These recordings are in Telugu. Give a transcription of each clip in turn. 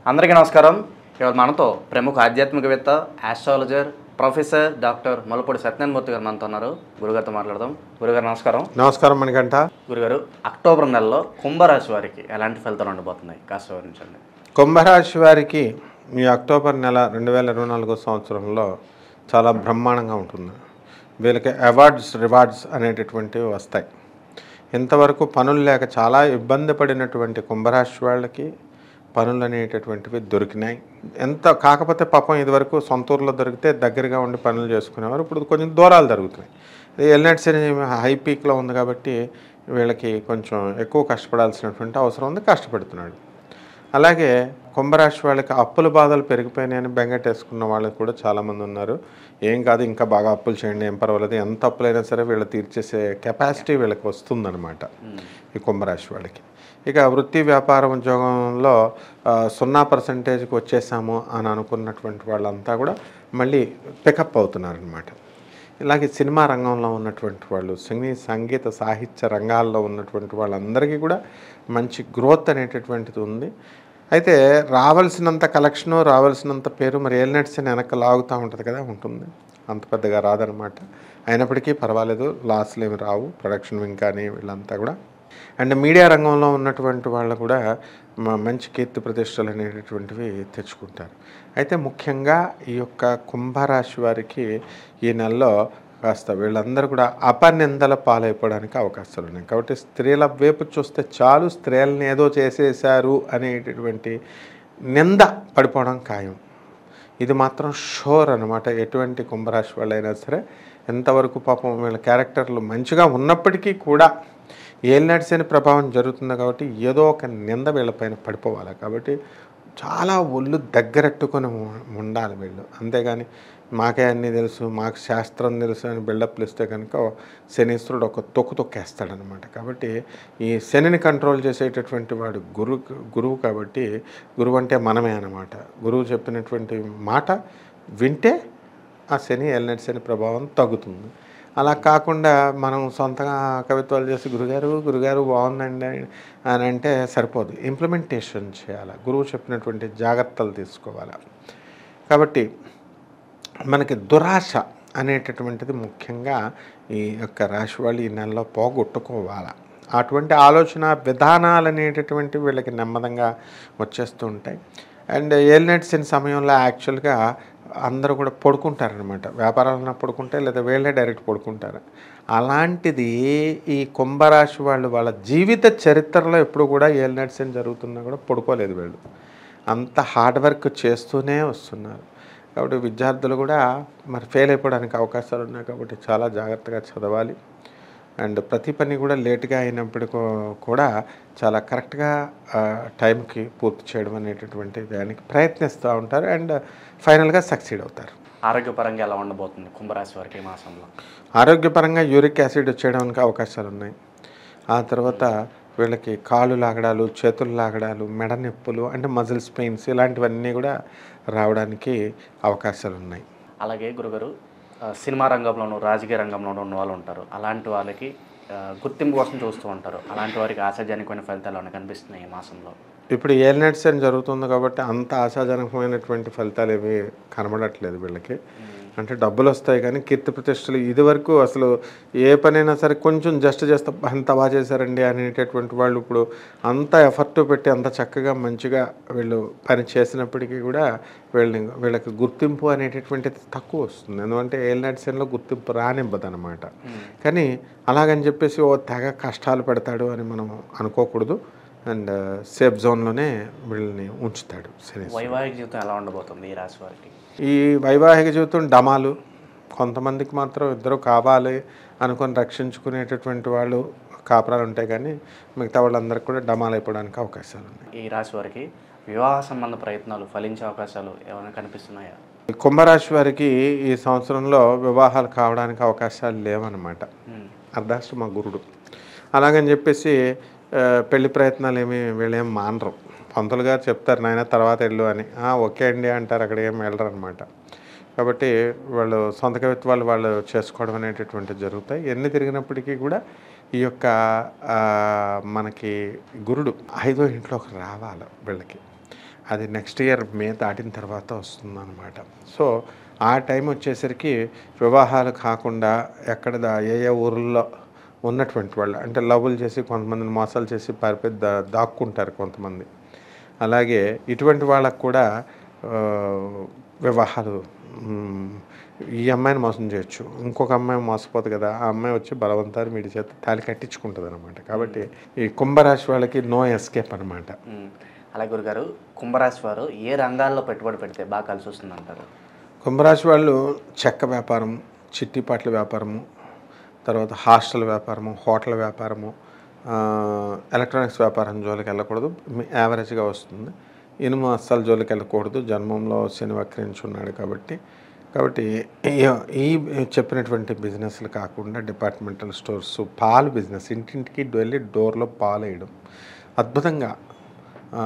అందరికీ నమస్కారం ఇవాళ మనతో ప్రముఖ ఆధ్యాత్మికవేత్త astrologer professor doctor Malapudi Satyanarayanamurthy garu మనతో ఉన్నారు గురుగారితో మాట్లాడదాం గురుగారు నమస్కారం నమస్కారం మణికంఠ గురుగారు అక్టోబర్ నెలలో కుంభరాశి వారికి ఎలాంటి ఫలితాలు ఉండబోతున్నాయి కాస్త వివరించండి కుంభరాశి వారికి ఈ అక్టోబర్ నెల రెండు వేల ఇరవై నాలుగో సంవత్సరంలో చాలా బ్రహ్మాండంగా ఉంటుంది వీళ్ళకి అవార్డ్స్ రివార్డ్స్ అనేటటువంటివి వస్తాయి ఇంతవరకు పనులు లేక చాలా ఇబ్బంది పడినటువంటి కుంభరాశి వాళ్ళకి పనులు అనేటటువంటివి దొరికినాయి ఎంత కాకపోతే పాపం ఇదివరకు సొంత ఊర్లో దొరికితే దగ్గరగా ఉండి పనులు చేసుకునేవారు ఇప్పుడు కొంచెం దూరాలు జరుగుతున్నాయి ఎల్నెట్స్ హై పీక్లో ఉంది కాబట్టి వీళ్ళకి కొంచెం ఎక్కువ కష్టపడాల్సినటువంటి అవసరం ఉంది కష్టపడుతున్నాడు అలాగే కుంభరాశి వాళ్ళకి అప్పుల బాధలు పెరిగిపోయినాయని బెంగటేసుకున్న వాళ్ళు కూడా చాలామంది ఉన్నారు ఏం కాదు ఇంకా బాగా అప్పులు చేయండి ఏం పర్వాలేదు ఎంత అప్పులైనా సరే వీళ్ళు తీర్చేసే కెపాసిటీ వీళ్ళకి వస్తుందన్నమాట ఈ కుంభరాశి వాళ్ళకి ఇక వృత్తి వ్యాపార ఉద్యోగంలో ఆ, సున్నా పర్సెంటేజ్కి వచ్చేసాము అని అనుకున్నటువంటి వాళ్ళంతా కూడా మళ్ళీ పికప్ అవుతున్నారనమాట ఇలాగే సినిమా రంగంలో ఉన్నటువంటి వాళ్ళు సినీ సంగీత సాహిత్య రంగాల్లో ఉన్నటువంటి వాళ్ళందరికీ కూడా మంచి గ్రోత్ అనేటటువంటిది ఉంది అయితే రావాల్సినంత కలెక్షను రావాల్సినంత పేరు మరి ఏలినట్స్ అని వెనక్కి లాగుతూ ఉంటుంది కదా ఉంటుంది అంత పెద్దగా రాదనమాట అయినప్పటికీ పర్వాలేదు లాస్లు ఏమి రావు ప్రొడక్షన్ వింగ్ కానీ వీళ్ళంతా కూడా అండ్ మీడియా రంగంలో ఉన్నటువంటి వాళ్ళు కూడా మ- మంచి కీర్తి ప్రతిష్టలు అనేటటువంటివి తెచ్చుకుంటారు అయితే ముఖ్యంగా ఈ యొక్క కుంభరాశి వారికి ఈ నెలలో కాస్త వీళ్ళందరూ కూడా అపనిందల పాలైపోవడానికి అవకాశాలు ఉన్నాయి కాబట్టి స్త్రీల వైపు చూస్తే చాలు స్త్రీలను ఏదో చేసేశారు అనేటటువంటి నింద పడిపోవడం ఖాయం ఇది మాత్రం షోర్ అనమాట ఎటువంటి కుంభరాశి వాళ్ళైనా సరే ఎంతవరకు పాపం వీళ్ళ క్యారెక్టర్లు మంచిగా ఉన్నప్పటికీ కూడా ఏలినాటి అని ప్రభావం జరుగుతుంది కాబట్టి ఏదో ఒక నింద వీళ్ళపైన పడిపోవాలి కాబట్టి చాలా ఒళ్ళు దగ్గరెట్టుకొని ఉ- ఉండాలి వీళ్ళు అంతేగాని మాకే అన్నీ తెలుసు మాకు శాస్త్రం తెలుసు అని బిల్డప్లు ఇస్తే కనుక శనీశ్వరుడు ఒక తొక్కు తొక్కేస్తాడనమాట కాబట్టి ఈ శనిని కంట్రోల్ చేసేటటువంటి వాడు గురువు గురువు కాబట్టి గురువు అంటే మనమే అనమాట గురువు చెప్పినటువంటి మాట వింటే ఆ శని ఎల్నెట్ శని ప్రభావం తగ్గుతుంది అలా కాకుండా మనం సొంతంగా కవిత్వాలు చేసి గురుగారు గురుగారు బాగుందండి అని అంటే సరిపోదు ఇంప్లిమెంటేషన్ చేయాలి గురువు చెప్పినటువంటి జాగ్రత్తలు తీసుకోవాలి కాబట్టి మనకి దురాశ అనేటటువంటిది ముఖ్యంగా ఈ యొక్క రాశి వాళ్ళు ఈ నెలలో పోగొట్టుకోవాలి అటువంటి ఆలోచన విధానాలు అనేటటువంటి వీళ్ళకి నెమ్మదంగా వచ్చేస్తూ ఉంటాయి అండ్ ఏలినట్సిన సమయంలో యాక్చువల్గా అందరూ కూడా పడుకుంటారనమాట వ్యాపారాలన్నా పడుకుంటే లేదా వీళ్ళే డైరెక్ట్ పడుకుంటారు అలాంటిది ఈ కుంభరాశి వాళ్ళు వాళ్ళ జీవిత చరిత్రలో ఎప్పుడు కూడా ఏలినట్సిన జరుగుతున్నా కూడా పడుకోలేదు వీళ్ళు అంత హార్డ్ వర్క్ చేస్తూనే వస్తున్నారు కాబట్టి విద్యార్థులు కూడా మరి ఫెయిల్ అయిపోవడానికి అవకాశాలు ఉన్నాయి కాబట్టి చాలా జాగ్రత్తగా చదవాలి అండ్ ప్రతి పని కూడా లేట్గా అయినప్పటికీ కూడా చాలా కరెక్ట్గా ఆ, టైంకి పూర్తి చేయడం అనేటటువంటి దానికి ప్రయత్నిస్తూ ఉంటారు అండ్ ఫైనల్గా సక్సీడ్ అవుతారు ఆరోగ్యపరంగా ఎలా ఉండబోతుంది కుంభరాశి వారికి ఈ మాసంలో ఆరోగ్యపరంగా యూరిక్ యాసిడ్ వచ్చేయడానికి అవకాశాలు ఉన్నాయి ఆ తర్వాత వీళ్ళకి కాళ్ళు లాగడాలు చేతులు లాగడాలు మెడ నొప్పులు అంటే మజిల్స్ పెయిన్స్ ఇలాంటివన్నీ కూడా రావడానికి అవకాశాలు ఉన్నాయి అలాగే గురుగారు ఆ, సినిమా రంగంలోనూ రాజకీయ రంగంలోనూ ఉన్న వాళ్ళు ఉంటారు అలాంటి వాళ్ళకి ఆ, గుర్తింపు కోసం చూస్తూ ఉంటారు అలాంటి వారికి ఆశాజనకమైన ఫలితాలు ఏమైనా కనిపిస్తున్నాయి ఈ మాసంలో ఇప్పుడు ఏలినట్స్ అని జరుగుతుంది కాబట్టి అంత ఆశాజనకమైనటువంటి ఫలితాలు ఏవి కనబడట్లేదు వీళ్ళకి అంటే డబ్బులు వస్తాయి కానీ కీర్తి ప్రతిష్టలు ఇదివరకు అసలు ఏ పనైనా సరే కొంచెం జస్ట్ చేస్తే "అబ్బా, అంత బాగా చేశారండి అనేటటువంటి వాళ్ళు ఇప్పుడు అంత ఎఫర్ట్ పెట్టి అంత చక్కగా మంచిగా వీళ్ళు పని చేసినప్పటికీ కూడా వీళ్ళని వీళ్ళకి గుర్తింపు అనేటటువంటిది తక్కువ వస్తుంది ఎందుకంటే ఏలినట్స్లో గుర్తింపు రానివ్వదు అనమాట కానీ అలాగని చెప్పేసి ఓ తెగ కష్టాలు పెడతాడు అని మనం అనుకోకూడదు అండ్ సేఫ్ జోన్లోనే వీళ్ళని ఉంచుతాడు శని వైవాహిక జీవితం ఎలా ఉండబోతుంది ఈ రాశి వారికి ఈ వైవాహిక జీవితం డమాలు కొంతమందికి మాత్రం ఇద్దరు కావాలి అనుకొని రక్షించుకునేటటువంటి వాళ్ళు కాపురాలు ఉంటాయి కానీ మిగతా వాళ్ళందరికీ కూడా డమాలు అయిపోవడానికి అవకాశాలు ఉన్నాయి ఈ రాశి వారికి వివాహ సంబంధ ప్రయత్నాలు ఫలించే అవకాశాలు ఏమైనా కనిపిస్తున్నాయా ఈ కుంభరాశి వారికి ఈ సంవత్సరంలో వివాహాలు కావడానికి అవకాశాలు లేవన్నమాట ఉమ్. అర్ధాష్టమ గురుడు అలాగని చెప్పేసి ఆ, పెళ్లి ప్రయత్నాలు ఏమి వీళ్ళేం మానరు పంతులు గారు చెప్తారు నాయన తర్వాత వెళ్ళు అని "ఆ, ఓకే అండి అంటారు అక్కడ ఏం వెళ్ళరు అనమాట కాబట్టి వాళ్ళు సొంత కవిత్వాలు వాళ్ళు చేసుకోవడం అనేటటువంటివి జరుగుతాయి ఎన్ని తిరిగినప్పటికీ కూడా ఈ యొక్క ఆ, మనకి గురుడు ఐదో ఇంట్లోకి రావాలి వీళ్ళకి అది నెక్స్ట్ ఇయర్ మే దాటిన తర్వాత వస్తుందన్నమాట సో ఆ టైం వచ్చేసరికి వివాహాలు కాకుండా ఎక్కడ దా- ఏ ఏ ఊర్లో ఉన్నటువంటి వాళ్ళు అంటే లవ్లు చేసి కొంతమందిని మోసాలు చేసి పారిపోయి దా దాక్కుంటారు కొంతమంది అలాగే ఇటువంటి వాళ్ళకు కూడా ఆ, వివాహాలు మ్, ఈ అమ్మాయిని మోసం చేయొచ్చు ఇంకొక అమ్మాయి మోసపోతుంది కదా ఆ అమ్మాయి వచ్చి బలవంతాన్ని వీడి చేత తాళి కట్టించుకుంటుంది అనమాట కాబట్టి ఈ కుంభరాశి వాళ్ళకి నో ఎస్కేప్ అనమాట ఉమ్. అలాగే గురుగారు కుంభరాశి వారు ఏ రంగాల్లో పెట్టుబడి పెడితే బాగా కలిసి వస్తుంది అంటారు కుంభరాశి వాళ్ళు చెక్క వ్యాపారం చిట్టిపాట్ల వ్యాపారము తర్వాత హాస్టల్ వ్యాపారము హోటల్ వ్యాపారము ఆ, ఎలక్ట్రానిక్స్ వ్యాపారం జోలికి వెళ్ళకూడదు మీ- యావరేజ్గా వస్తుంది ఇనుము అస్సలు జోలికి వెళ్ళకూడదు జన్మంలో శని వక్రించి ఉన్నాడు కాబట్టి కాబట్టి ఈ- ఈ చెప్పినటువంటి బిజినెస్లు కాకుండా డిపార్ట్మెంటల్ స్టోర్స్ పాలు బిజినెస్ ఇంటింటికి వెళ్ళి డోర్లో పాలు వేయడం అద్భుతంగా ఆ,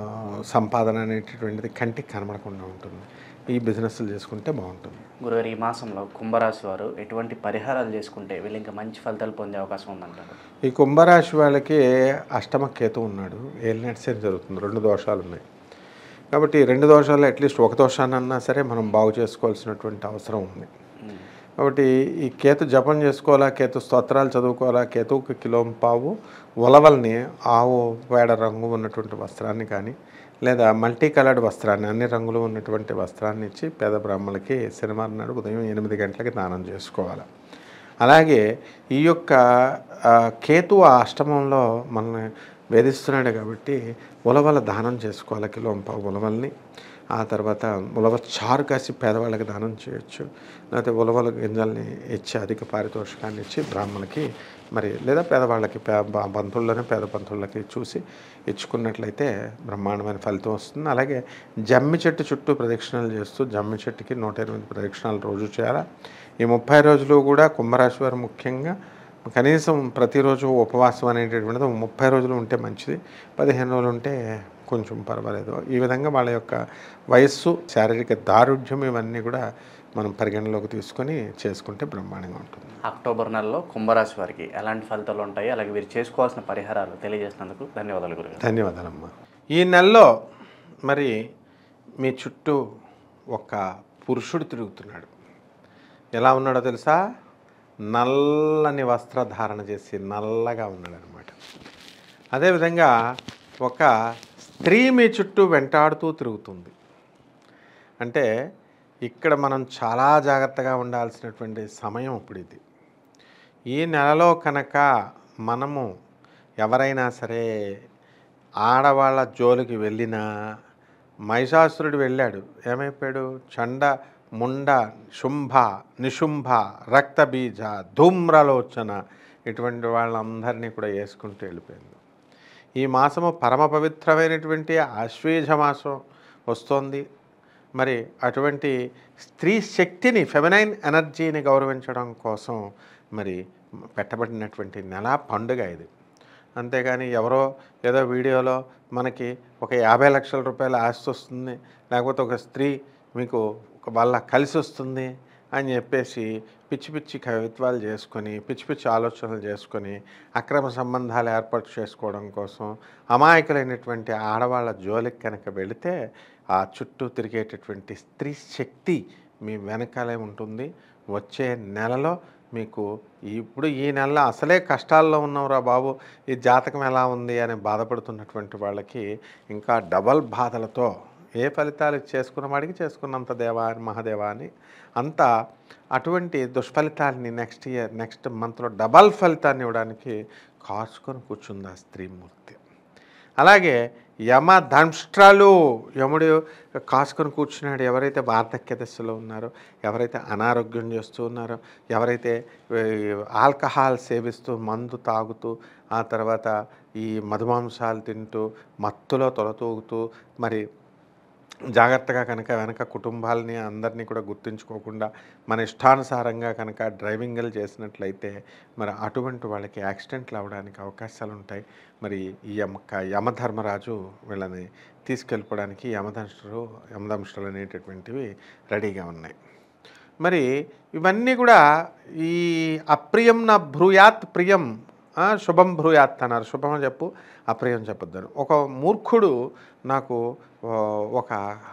సంపాదన అనేటటువంటిది కంటికి కనబడకుండా ఉంటుంది ఈ బిజినెస్లు చేసుకుంటే బాగుంటుంది గురుగారు ఈ మాసంలో కుంభరాశి వారు ఎటువంటి పరిహారాలు చేసుకుంటే వీళ్ళు ఇంకా మంచి ఫలితాలు పొందే అవకాశం ఉందంటారు ఈ కుంభరాశి వాళ్ళకి అష్టమ కేతు ఉన్నాడు ఏలినట్ శని జరుగుతుంది రెండు దోషాలు ఉన్నాయి కాబట్టి ఈ రెండు దోషాలు అట్లీస్ట్ ఒక దోషాన్నన్నా సరే మనం బాగు చేసుకోవాల్సినటువంటి అవసరం ఉంది ఉమ్. కాబట్టి ఈ కేతు జపం చేసుకోవాలా కేతు స్తోత్రాలు చదువుకోవాలా కేతువుకి కిలోం పావు ఉలవల్ని ఆవు పేడ రంగు ఉన్నటువంటి వస్త్రాన్ని కానీ లేదా మల్టీ కలర్డ్ వస్త్రాన్ని అన్ని రంగులు ఉన్నటువంటి వస్త్రాన్ని ఇచ్చి పేద బ్రాహ్మణులకి శనివారం నాడు ఉదయం ఎనిమిది గంటలకి దానం చేసుకోవాలి అలాగే ఈ యొక్క ఆ, కేతు ఆ అష్టమంలో మనల్ని వేధిస్తున్నాడు కాబట్టి ఉలవల దానం చేసుకోవాలి కిలో పావు ఉలవల్ని ఆ తర్వాత ఉలవ చారు కాసి పేదవాళ్ళకి దానం చేయొచ్చు లేకపోతే ఉలవల గింజల్ని ఇచ్చి అధిక పారితోషికాన్ని ఇచ్చి బ్రాహ్మణులకి మరి లేదా పేదవాళ్ళకి పే బ- బంధువుల్లోనే పేద బంధువులకి చూసి ఇచ్చుకున్నట్లయితే బ్రహ్మాండమైన ఫలితం వస్తుంది అలాగే జమ్మి చెట్టు చుట్టూ ప్రదక్షిణలు చేస్తూ జమ్మి చెట్టుకి నూట ఎనిమిది ప్రదక్షిణాలు రోజు చేయాలా ఈ ముప్పై రోజులు కూడా కుంభరాశి వారు ముఖ్యంగా కనీసం ప్రతిరోజు ఉపవాసం అనేటటువంటిది ఒక ముప్పై రోజులు ఉంటే మంచిది పదిహేను రోజులు ఉంటే కొంచెం పర్వాలేదు ఈ విధంగా వాళ్ళ యొక్క వయస్సు శారీరక దారుఢ్యం ఇవన్నీ కూడా మనం పరిగణలోకి తీసుకొని చేసుకుంటే బ్రహ్మాండంగా ఉంటుంది అక్టోబర్ నెలలో కుంభరాశి వారికి ఎలాంటి ఫలితాలు ఉంటాయి అలాగే వీరు చేసుకోవాల్సిన పరిహారాలు తెలియజేసినందుకు ధన్యవాదాలు గురుగారు ధన్యవాదాలమ్మా ఈ నెలలో మరి మీ చుట్టూ ఒక పురుషుడు తిరుగుతున్నాడు ఎలా ఉన్నాడో తెలుసా నల్లని వస్త్రధారణ చేసి నల్లగా ఉన్నాడు అనమాట అదేవిధంగా ఒక స్త్రీ మీ చుట్టూ వెంటాడుతూ తిరుగుతుంది అంటే ఇక్కడ మనం చాలా జాగ్రత్తగా ఉండాల్సినటువంటి సమయం ఇప్పుడు ఇది ఈ నెలలో కనుక మనము ఎవరైనా సరే ఆడవాళ్ళ జోలికి వెళ్ళినా మహిషాసురుడు వెళ్ళాడు ఏమైపోయాడు చండ ముండ శుంభ నిశుంభ రక్తబీజ ధూమ్రలోచన ఇటువంటి వాళ్ళందరినీ కూడా వేసుకుంటూ వెళ్ళిపోయింది ఈ మాసము పరమ పవిత్రమైనటువంటి ఆశ్వేజ మాసం వస్తోంది మరి అటువంటి స్త్రీ శక్తిని ఫెమినైన్ ఎనర్జీని గౌరవించడం కోసం మరి పెట్టబడినటువంటి నెల పండుగ ఇది అంతేగాని ఎవరో ఏదో వీడియోలో మనకి ఒక యాభై లక్షల రూపాయల ఆస్తి వస్తుంది లేకపోతే ఒక స్త్రీ మీకు ఒక వాళ్ళ కలిసి వస్తుంది అని చెప్పేసి పిచ్చి పిచ్చి కవిత్వాలు చేసుకొని పిచ్చి పిచ్చి ఆలోచనలు చేసుకొని అక్రమ సంబంధాలు ఏర్పాటు చేసుకోవడం కోసం అమాయకులైనటువంటి ఆడవాళ్ళ జోలికి కనుక వెళితే ఆ చుట్టూ తిరిగేటటువంటి స్త్రీ శక్తి మీ వెనకాలే ఉంటుంది వచ్చే నెలలో మీకు ఇప్పుడు ఈ నెలలో అసలే కష్టాల్లో ఉన్నవరా బాబు ఈ జాతకం ఎలా ఉంది అని బాధపడుతున్నటువంటి వాళ్ళకి ఇంకా డబల్ బాధలతో ఏ ఫలితాలు చేసుకున్న వాడికి చేసుకున్నంత దేవా అని మహాదేవా అని అంత అటువంటి దుష్ఫలితాలని నెక్స్ట్ ఇయర్ నెక్స్ట్ మంత్లో డబల్ ఫలితాన్ని ఇవ్వడానికి కాచుకొని కూర్చుంది ఆ స్త్రీమూర్తి అలాగే యమ దంష్ట్రాలు యముడు కాసుకొని కూర్చున్నాడు ఎవరైతే వార్ధక్య దశలో ఉన్నారో ఎవరైతే అనారోగ్యం చేస్తూ ఉన్నారో ఎవరైతే ఈ, ఆల్కహాల్ సేవిస్తూ మందు తాగుతూ ఆ తర్వాత ఈ మధుమాంసాలు తింటూ మత్తులో తొలతూగుతూ మరి జాగ్రత్తగా కనుక వెనక కుటుంబాలని అందరినీ కూడా గుర్తుంచుకోకుండా మన ఇష్టానుసారంగా కనుక డ్రైవింగ్లు చేసినట్లయితే మరి అటువంటి వాళ్ళకి యాక్సిడెంట్లు అవ్వడానికి అవకాశాలు ఉంటాయి మరి ఈ యమ యమధర్మరాజు వీళ్ళని తీసుకెళ్ళిపోవడానికి యమదంశులు యమదంశులు అనేటటువంటివి రెడీగా ఉన్నాయి మరి ఇవన్నీ కూడా ఈ అప్రియం నా భ్రూయాత్ ప్రియం ఆ, శుభం భ్రూయాత్ అన్నారు శుభం చెప్పు అప్రియం చెప్పొద్దని ఒక మూర్ఖుడు నాకు ఆ, ఒక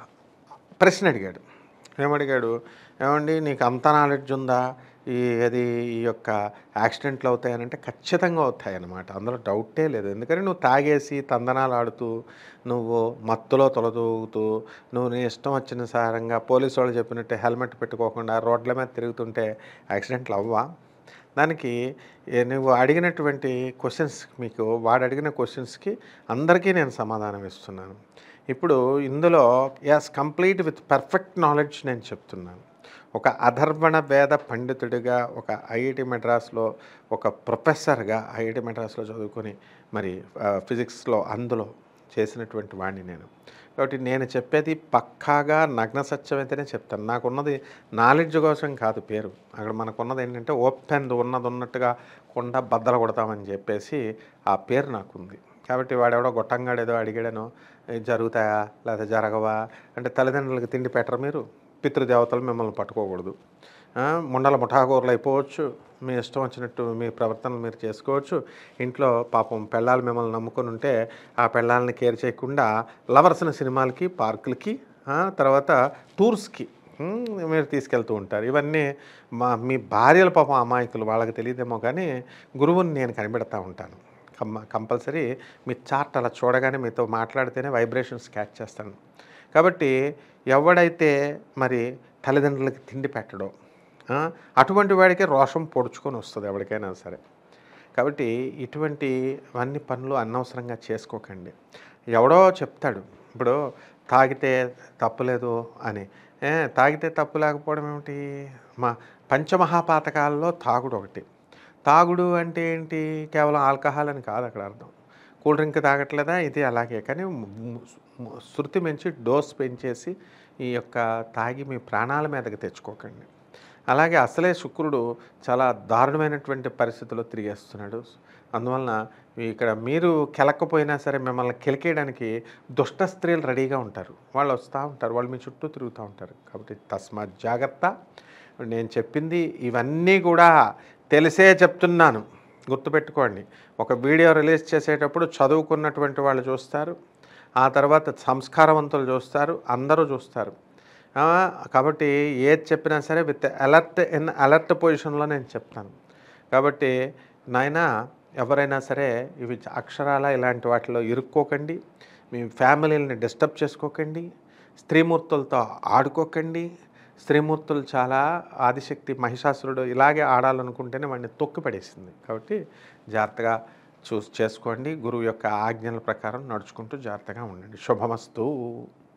ప్రశ్న అడిగాడు ఏమడిగాడు ఏమండి నీకు అంత నాలెడ్జ్ ఉందా ఈ అది ఈ యొక్క యాక్సిడెంట్లు అవుతాయనంటే ఖచ్చితంగా అవుతాయన్నమాట అందులో డౌటే లేదు ఎందుకంటే నువ్వు తాగేసి తందనాలు ఆడుతూ నువ్వు మత్తులో తొలదూగుతూ నువ్వు నీ ఇష్టం వచ్చిన సారంగా పోలీసు వాళ్ళు చెప్పినట్టు హెల్మెట్ పెట్టుకోకుండా రోడ్ల మీద తిరుగుతుంటే యాక్సిడెంట్లు అవ్వా దానికి ఏ నువ్వు అడిగినటువంటి క్వశ్చన్స్ మీకు వాడు అడిగిన క్వశ్చన్స్కి అందరికీ నేను సమాధానం ఇస్తున్నాను ఇప్పుడు ఇందులో as complete with perfect knowledge నేను చెప్తున్నాను ఒక అధర్వణ వేద పండితుడిగా ఒక ఐఐటి మెడ్రాస్లో ఒక ప్రొఫెసర్గా ఐఐటి మెడ్రాస్లో చదువుకొని మరి ఫిజిక్స్లో అందులో చేసినటువంటి వాడిని నేను కాబట్టి నేను చెప్పేది పక్కాగా నగ్న సత్యమైతేనే చెప్తాను నాకున్నది నాలెడ్జ్ కోసం కాదు పేరు అక్కడ మనకున్నది ఏంటంటే ఓపెన్ ఉన్నది ఉన్నట్టుగా కొండ బద్దలు కొడతామని చెప్పేసి ఆ పేరు నాకుంది కాబట్టి వాడెవడో గొట్టంగాడు ఏదో అడిగాడనో "ఇది జరుగుతాయా లేదా జరగవా అంటే తల్లిదండ్రులకు తిండి పెట్టరు మీరు పితృదేవతలు మిమ్మల్ని పట్టుకోకూడదు ఆ, ముండల ముఠాకూరలు అయిపోవచ్చు మీ ఇష్టం వచ్చినట్టు మీ ప్రవర్తనలు మీరు చేసుకోవచ్చు ఇంట్లో పాపం పెళ్ళాలు మిమ్మల్ని నమ్ముకొని ఉంటే ఆ పెళ్ళాలని కేర్ చేయకుండా లవర్స్న సినిమాలకి పార్కులకి ఆ, తర్వాత టూర్స్కి ఉమ్, మీరు తీసుకెళ్తూ ఉంటారు ఇవన్నీ మా మీ భార్యల పాపం అమాయకులు వాళ్ళకి తెలియదేమో కానీ గురువుని నేను కనిపెడతా ఉంటాను కమ్మ కంపల్సరీ మీ చార్ట్ అలా చూడగానే మీతో మాట్లాడితేనే వైబ్రేషన్స్ క్యాచ్ చేస్తాను కాబట్టి ఎవడైతే మరి తల్లిదండ్రులకి తిండి పెట్టడో ఆ, అటువంటి వాడికి రోషం పొడుచుకొని వస్తుంది ఎవరికైనా సరే కాబట్టి ఇటువంటి అన్ని పనులు అనవసరంగా చేసుకోకండి ఎవడో చెప్తాడు ఇప్పుడు తాగితే తప్పులేదు అని ఏ తాగితే తప్పు లేకపోవడం ఏమిటి మా పంచమహాపాతకాల్లో తాగుడు ఒకటి తాగుడు అంటే ఏంటి కేవలం ఆల్కహాల్ అని కాదు అక్కడ అర్థం కూల్ డ్రింక్ తాగట్లేదా ఇది అలాగే కానీ ము- ము- శృతి పెంచి డోస్ పెంచేసి ఈ యొక్క తాగి మీ ప్రాణాల మీదకి తెచ్చుకోకండి అలాగే అసలే శుక్రుడు చాలా దారుణమైనటువంటి పరిస్థితుల్లో తిరిగేస్తున్నాడు అందువలన ఇక్కడ మీరు కెలక్కపోయినా సరే మిమ్మల్ని కెలికేయడానికి దుష్ట స్త్రీలు రెడీగా ఉంటారు వాళ్ళు వస్తూ ఉంటారు వాళ్ళు మీ చుట్టూ తిరుగుతూ ఉంటారు కాబట్టి తస్మాత్ జాగ్రత్త నేను చెప్పింది ఇవన్నీ కూడా తెలిసే చెప్తున్నాను గుర్తుపెట్టుకోండి ఒక వీడియో రిలీజ్ చేసేటప్పుడు చదువుకున్నటువంటి వాళ్ళు చూస్తారు ఆ తర్వాత సంస్కారవంతులు చూస్తారు అందరూ చూస్తారు ఆ, కాబట్టి ఏది చెప్పినా సరే విత్ అలర్ట్ ఇన్ అలర్ట్ పొజిషన్లో నేను చెప్తాను కాబట్టి నాయన ఎవరైనా సరే ఇవి అక్షరాల ఇలాంటి వాటిలో ఇరుక్కోకండి మీ ఫ్యామిలీని డిస్టర్బ్ చేసుకోకండి స్త్రీమూర్తులతో ఆడుకోకండి స్త్రీమూర్తులు చాలా ఆదిశక్తి మహిషాసురుడు ఇలాగే ఆడాలనుకుంటేనే వాడిని తొక్కి పడేసింది కాబట్టి జాగ్రత్తగా చూస్ చేసుకోండి గురువు యొక్క ఆజ్ఞల ప్రకారం నడుచుకుంటూ జాగ్రత్తగా ఉండండి శుభమస్తు